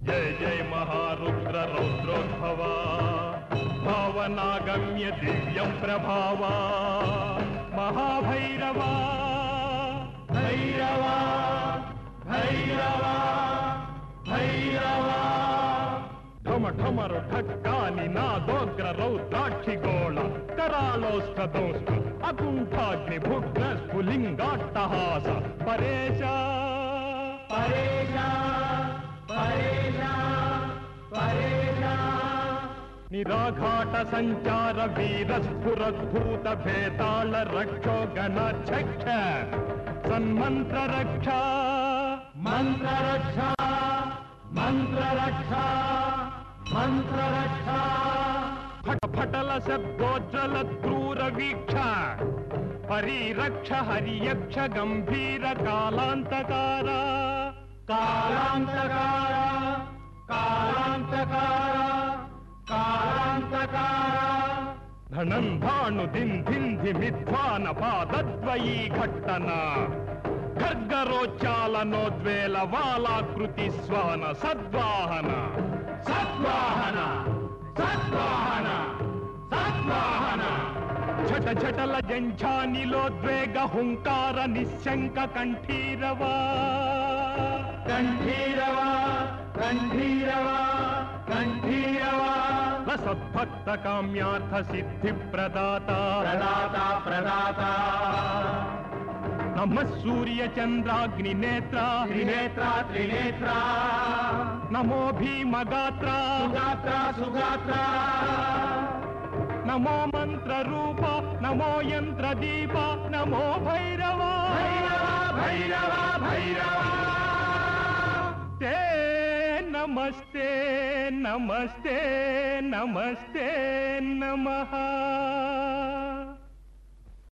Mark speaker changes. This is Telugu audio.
Speaker 1: జయ జయ మహారుద్ర రౌద్రోద్భవ భావనాగమ్య దివ్యం ప్రభావా మహాభైరవా భైరవా భైరవా భైరవా ఢమ ఢమరు ఢక్కాని నాదోగ్ర రౌద్రాక్షి గోళ కరాళోష్ఠదోష్ఠ అకుంఠాగ్ని భుగ్న స్ఫులింగాట్టహాస పరేశ పరేశ పరేశ పరేశ నిరాఘాట సంచార వీర స్ఫురద్భూత భేతాళ రక్షో గణ చక్ష సన్మంత్ర రక్ష మంత్ర రక్ష మంత్ర రక్ష మంత్ర రక్ష ఫట ఫటల శబ్దోజ్వల క్రూర వీక్ష పరిరక్ష హరియక్ష గంభీర కాలాంతకార కాలాంతకార కాలాంతకార కాలాంతకార ధనం ధాణు దింధింధి మిధ్వాన పాదద్వయీ ఘట్టన ఖర్గరోచ్చాలనోద్వేల వాలాకృతి స్వాన సద్వాహన సద్వాహన సద్వాహన సద్వాహన ఛట ఛటల జంఝానిలోద్వేగ హుంకార నిశంక కంఠీరవా కంఠీరవా కంఠీరవా కంఠీరవా సద్భక్త కామ్యార్థ సిద్ధి ప్రదాత ప్రదాత ప్రదాత నమ సూర్య చంద్రాగ్ని నేత్ర త్రినేత్ర త్రినేత్ర నమో భీమగాత్ర సుగాత్ర సుగాత్ర నమో మంత్ర రూప నమో యంత్ర దీప నమో భైరవ భైరవ భైరవ తే నమస్తే నమస్తే నమస్తే నమః